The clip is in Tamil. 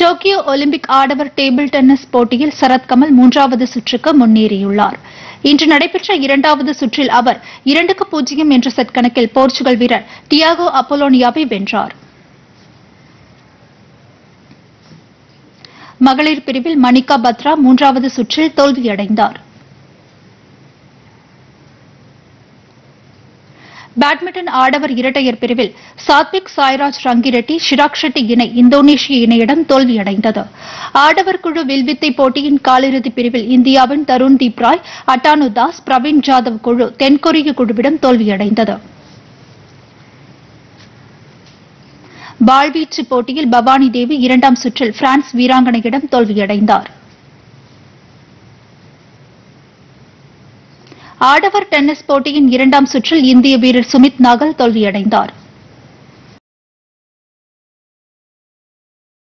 டோக்கியோ ஒலிம்பிக் ஆடவர் டேபிள் டென்னிஸ் போட்டியில் சரத்கமல் மூன்றாவது சுற்றுக்கு முன்னேறியுள்ளார் இன்று நடைபெற்ற இரண்டாவது சுற்றில் அவர் இரண்டுக்கு பூஜ்ஜியம் என்ற செட் கணக்கில் போர்ச்சுகல் வீரர் டியாகோ அப்போலோனியாவை வென்றார் மகளிர் பிரிவில் மணிகா பத்ரா மூன்றாவது சுற்றில் தோல்வியடைந்தார் பேட்மிண்டன் ஆடவர் இரட்டையர் பிரிவில் சாத்விக் சாய்ராஜ் ரங்கிரெட்டி ஷிராக் ஷெட்டி இணை இந்தோனேஷிய இணையிடம் தோல்வியடைந்தது ஆடவர் குழு வில்வித்தை போட்டியின் காலிறுதிப் பிரிவில் இந்தியாவின் தருண் தீப் ராய் அட்டானு தாஸ் பிரவீன் ஜாதவ் குழு தென்கொரிய குழுவிடம் தோல்வியடைந்தது பால்வீச்சு போட்டியில் பவானி தேவி இரண்டாம் சுற்றில் பிரான்ஸ் வீராங்கனையிடம் தோல்வியடைந்தார் ஆடவர் டென்னிஸ் போட்டியின் இரண்டாம் சுற்றில் இந்திய வீரர் சுமித் நாகல் தோல்வியடைந்தார்